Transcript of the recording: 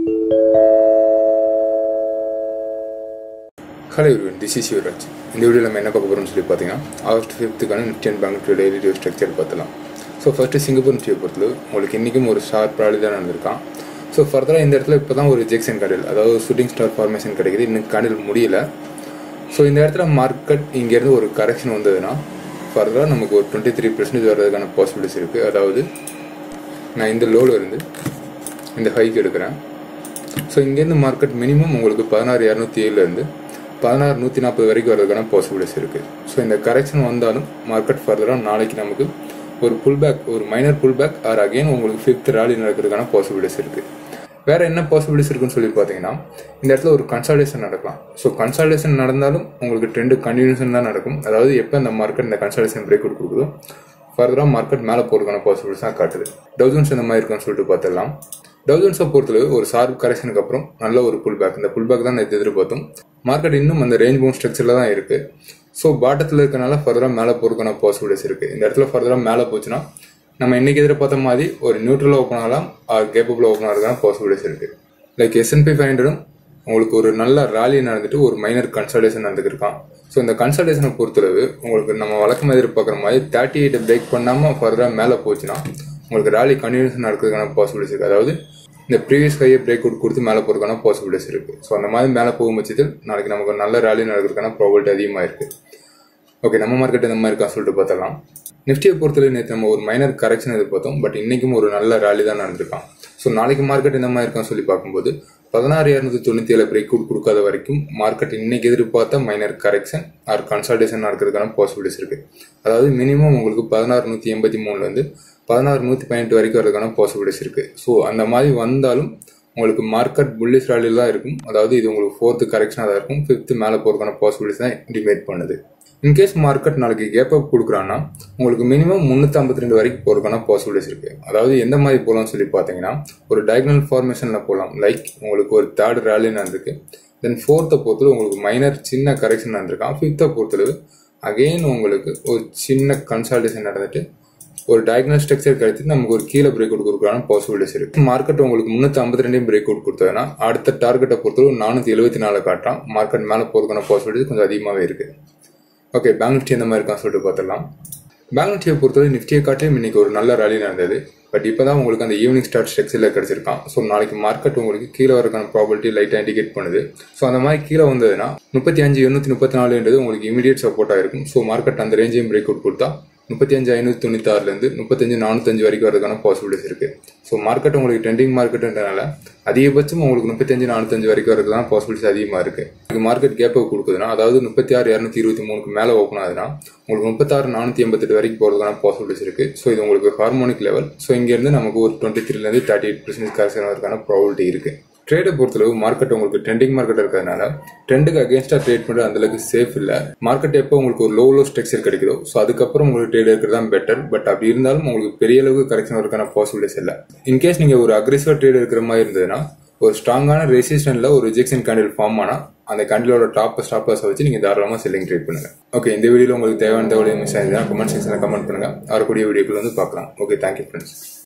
hello everyone this is Yuvaraj இந்த வீடியோவில் நம்ம என்ன பார்க்க போகிறோம்னு சொல்லி பார்த்தீங்கன்னா ஆகஸ்ட் ஃபிஃப்த்துக்கான Nifty and bank daily video structure பார்த்தலாம் ஸோ ஃபஸ்ட்டு சிங்கப்பூர் நிஃப்டியை பொறுத்தது உங்களுக்கு இன்றைக்கும் ஒரு ஷார்ப் ராலி தான் நடந்திருக்கான் ஸோ ஃபர்தராக இந்த இடத்துல இப்போ தான் ஒரு ஜெக்ஷன் கண்டில் அதாவது ஷூட்டிங் ஸ்டார் ஃபார்மேஷன் கிடைக்குது இன்னும் கண்டில் முடியல ஸோ இந்த இடத்துல மார்க்கெட் இங்கேருந்து ஒரு கரெக்ஷன் வந்ததுன்னா ஃபர்தராக நமக்கு ஒரு டுவெண்ட்டி த்ரீ பர்சன்டேஜ் வர்றதுக்கான பாசிபிலிட்டிஸ் இருக்குது அதாவது நான் இந்த லோவில் இருந்து இந்த ஹைக் எடுக்கிறேன் ஸோ இங்கேருந்து மார்க்கெட் மினிமம் உங்களுக்கு பதினாறு இரநூத்தி ஏழுலேருந்து பதினாறு நூற்றி நாற்பது வரைக்கும் வரதுக்கான பாசிபிலிட்டிஸ் இருக்குது ஸோ இந்த கரெக்ஷன் வந்தாலும் மார்க்கெட் ஃபர்தராக நாளைக்கு நமக்கு ஒரு புல் பேக் ஒரு minor pull back or again உங்களுக்கு ஃபிஃப்த் ராலி நடக்கிறதுக்கான பாசிபிலிட்டிஸ் இருக்குது வேற என்ன பாசிபிலிட்டிஸ் இருக்குன்னு சொல்லி பார்த்தீங்கன்னா இந்த இடத்துல ஒரு கன்சல்டேஷன் நடக்கலாம் ஸோ கன்சல்டேஷன் நடந்தாலும் உங்களுக்கு ட்ரெண்டு கண்டினியூஷன் தான் நடக்கும் அதாவது எப்போ இந்த மார்க்கெட் இந்த கன்சல்டேஷன் பிரேக் அவுட் கொடுக்குதோ ஃபர்தராக மார்க்கெட் மேலே போகிறதுக்கான பாசிபிலிட்டிஸ் தான் காட்டுது டவுசன்ஸ் இந்த மாதிரி இருக்குன்னு சொல்லிட்டு பார்த்துடலாம் டவுசன்ஸை பொறுத்தளவு ஒரு சார்பு கரெக்ஷனுக்கு அப்புறம் நல்ல ஒரு புல் பேக் இந்த புல் பேக் தான் நேற்று எதிர்பார்த்தோம் மார்க்கெட் இன்னும் அந்த ரேஞ்ச் பவுன் ஸ்ட்ரக்சரில் தான் இருக்கு ஸோ பாட்டத்தில் இருக்கனால ஃபர்தராக மேலே போகிறதுக்கான பாசிபிலிட்டிஸ் இருக்கு இந்த இடத்துல ஃபர்தராக மேலே போச்சுன்னா நம்ம இன்னைக்கு எதிர்பார்த்த மாதிரி ஒரு நியூட்ரலாக ஓப்பன் ஆகலாம் ஆர் கேப்பபிள் ஓப்பன் ஆகிறதுக்கான பாசிபிலிட்டிஸ் இருக்கு லைக் எஸ்என்பி ஃபைவ் ஹண்ட்ரடும் உங்களுக்கு ஒரு நல்ல ராலி நடந்துட்டு ஒரு மைனர் கன்சல்டேஷன் நடந்துருக்கான் ஸோ இந்த கன்சல்டேஷனை பொறுத்தளவு உங்களுக்கு நம்ம வழக்கமாக எதிர்பார்க்குற மாதிரி தேர்ட்டி எயிட்டை பிரேக் பண்ணாமல் ஃபர்தராக மேலே போச்சுன்னா உங்களுக்கு ராலி கண்டினியூஷன் நடக்கிறதுக்கான பாசிபிலிட்டிஸ் இருக்குது அதாவது இந்த ப்ரீவியஸ் ஹையை பிரேக் அவுட் கொடுத்து மேலே போகிறதுக்கான பாசிபிலிட்டிஸ் இருக்குது ஸோ அந்த மாதிரி மேலே போகும் பட்சத்தில் நாளைக்கு நமக்கு ஒரு நல்ல ராலி நடக்கிறதுக்கான ப்ராபிலிட்டி அதிகமாக இருக்குது ஓகே நம்ம மார்க்கெட் இந்த மாதிரி இருக்கா சொல்லிட்டு பார்த்தலாம் நிஃப்டியை பொறுத்தவரை நேற்று நம்ம ஒரு மைனர் கரெக்ஷன் எதிர்பார்த்தோம் பட் இன்னைக்கும் ஒரு நல்ல ராலி தான் நடந்திருக்கான் ஸோ நாளைக்கு மார்க்கெட் இந்த மாதிரி இருக்கான்னு சொல்லி பார்க்கும்போது பதினாறு இரநூத்தி தொண்ணூத்தி ஏழு பிரேக் அவுட் கொடுக்காத வரைக்கும் மார்க்கெட் இன்னைக்கு எதிர்பார்த்த மைனர் கரெக்ஷன் ஆர் கன்சல்டேஷன் நடக்கிறதுக்கான பாசிபிலிட்டிஸ் இருக்கு அதாவது மினிமம் உங்களுக்கு பதினாறு நூற்றி எண்பத்தி மூணுலேருந்து பதினாறு நூற்றி பதினெட்டு வரைக்கும் வரதுக்கான பாசிபிலிட்டிஸ் இருக்கு ஸோ அந்த மாதிரி வந்தாலும் உங்களுக்கு மார்க்கெட் புல்லிஷ் ராலியில் தான் இருக்கும் அதாவது இது உங்களுக்கு ஃபோர்த்து கரெக்ஷனாக தான் இருக்கும் ஃபிஃப்த்து மேலே போகிறதுக்கான பாசிபிலிட்டிஸ் தான் இண்டிமேட் பண்ணுது இன்கேஸ் மார்க்கெட் நாளைக்கு கேப் அப் கொடுக்குறான்னா உங்களுக்கு மினிமம் முந்நூற்றி ஐம்பத்தி ரெண்டு வரைக்கும் போகிறதுக்கான பாசிபிலிட்டிஸ் இருக்கு அதாவது எந்த மாதிரி போகலாம்னு சொல்லி பார்த்தீங்கன்னா ஒரு டயக்னல் ஃபார்மேஷனில் போகலாம் லைக் உங்களுக்கு ஒரு தேர்ட் ரேலி நடந்திருக்கு தென் ஃபோர்த்தை பொறுத்தது உங்களுக்கு மைனர் சின்ன கரெக்ஷன் நடந்திருக்கான் ஃபிஃப்த்தை பொறுத்தளவு அகெயின் உங்களுக்கு ஒரு சின்ன கன்சல்டேஷன் நடந்துட்டு ஒரு டயக்னல் ஸ்ட்ரக்சர் கிடைத்து நமக்கு ஒரு கீழே பிரேக் அவுட் கொடுக்குறான பாசிபிலிட்டிஸ் இருக்கு மார்க்கெட் உங்களுக்கு முன்னூத்தி ஐம்பத்தி ரெண்டையும் பிரேக் அவுட் கொடுத்ததுன்னா அடுத்த டார்கெட்டை பொறுத்தவரை நானூத்தி எழுபத்தி நாலு காட்டுறான் மார்க்கெட் மேலே போறதுக்கான பாசிபிலிட்டிஸ் கொஞ்சம் அதிகமாகவே இருக்கு ஓகே பேங்க் நிஃப்டி எந்த மாதிரி இருக்கான்னு சொல்லிட்டு பார்த்துடலாம் பேங்க் நிஃப்டியை பொறுத்தவரை நிஃப்டியை காட்டிலும் இன்னைக்கு ஒரு நல்ல ரேலி நடந்தது பட் இப்போ தான் உங்களுக்கு அந்த ஈவினிங் ஸ்டார்ட் ஸ்ட்ரக்சரில் கிடைச்சிருக்கான் ஸோ நாளைக்கு மார்க்கெட் உங்களுக்கு கீழே வரக்கான ப்ராபர்ட்டி லைட்டாக இண்டிகேட் பண்ணுது ஸோ அந்த மாதிரி கீழே வந்ததுன்னா முப்பத்தி அஞ்சு எண்ணூற்றி முப்பத்தி நாலுன்றது உங்களுக்கு இமீடியட் சப்போர்ட்டாக இருக்கும் ஸோ மார்க்கெட் அந்த ரேஞ்சையும் பிரேக் அவுட் கொடுத்தா முப்பத்தி அஞ்சு ஐநூற்றி தொண்ணூத்தாறுலேருந்து முப்பத்தஞ்சு நானூத்தஞ்சு வரைக்கும் வரதுக்கான பாசிபிலிட்டிஸ் இருக்கு ஸோ மார்க்கெட் உங்களுக்கு ட்ரெண்டிங் மார்க்கெட்டுன்றனால அதிகபட்சம் உங்களுக்கு முப்பத்தஞ்சு நானூத்தஞ்சு வரைக்கும் வரதுக்கான பாசிபிலிட்டிஸ் அதிகமாக இருக்கு மார்க்கெட் கேப் கொடுக்குதுன்னா அதாவது முப்பத்தி ஆறு இரநூத்தி இருபத்தி மூணுக்கு மேலே ஓப்பன் ஆகுதுன்னா உங்களுக்கு முப்பத்தாறு நானூற்றி எண்பத்தெட்டு வரைக்கும் போகிறதுக்கான பாசிபிலிட்டிஸ் இருக்கு ஸோ இது உங்களுக்கு ஹார்மோனிக் லெவல் ஸோ இங்கேருந்து நமக்கு ஒரு டுவெண்ட்டி த்ரீலேருந்து தேர்ட்டி எயிட் பர்சன்டேஜ் கரெக்ஷன் வரதுக்கான ப்ராபிலிட்டி இருக்கு ட்ரேடை பொறுத்தளவு மார்க்கெட் உங்களுக்கு ட்ரெண்டிங் மார்க்கெட் இருக்கிறதுனால ட்ரெண்டுக்கு அகேன்ஸ்டா ட்ரேட் பண்ணுறது அந்த அளவுக்கு சேஃப் இல்ல மார்க்கெட் எப்போ உங்களுக்கு ஒரு லோ லோ ஸ்ட்ரக்சர் கிடைக்குதோ ஸோ அதுக்கப்புறம் உங்களுக்கு ட்ரேட் இருக்கிறது தான் பெட்டர் பட் அப்படி இருந்தாலும் உங்களுக்கு பெரிய அளவுக்கு கரெக்ஷன் வரதுக்கான பாசிபிலிட்டிஸ் இல்லை இன்கேஸ் நீங்க ஒரு அக்ரெசிவா ட்ரேட் இருக்கிற மாதிரி இருந்ததுன்னா ஒரு ஸ்ட்ராங்கான ரெசிஸ்டன்ட்ல ஒரு ரிஜெக்ஷன் கேண்டில் ஃபார்ம் ஆனா அந்த கேண்டிலோட டாப் ஸ்டாப்பர்ஸ் வச்சு நீங்க தாராளமா செல்லிங் ட்ரேட் பண்ணுங்க ஓகே இந்த வீடியோல உங்களுக்கு தேவையான தகவல் மிஸ் ஆயிருந்தா கமெண்ட் செக்ஷன்ல கமெண்ட் பண்ணுங்க வரக்கூடிய வீடியோக்கள் வந்து பார்க்கலாம் ஓகே தேங்க்யூ ஃப்ரெண்ட்ஸ்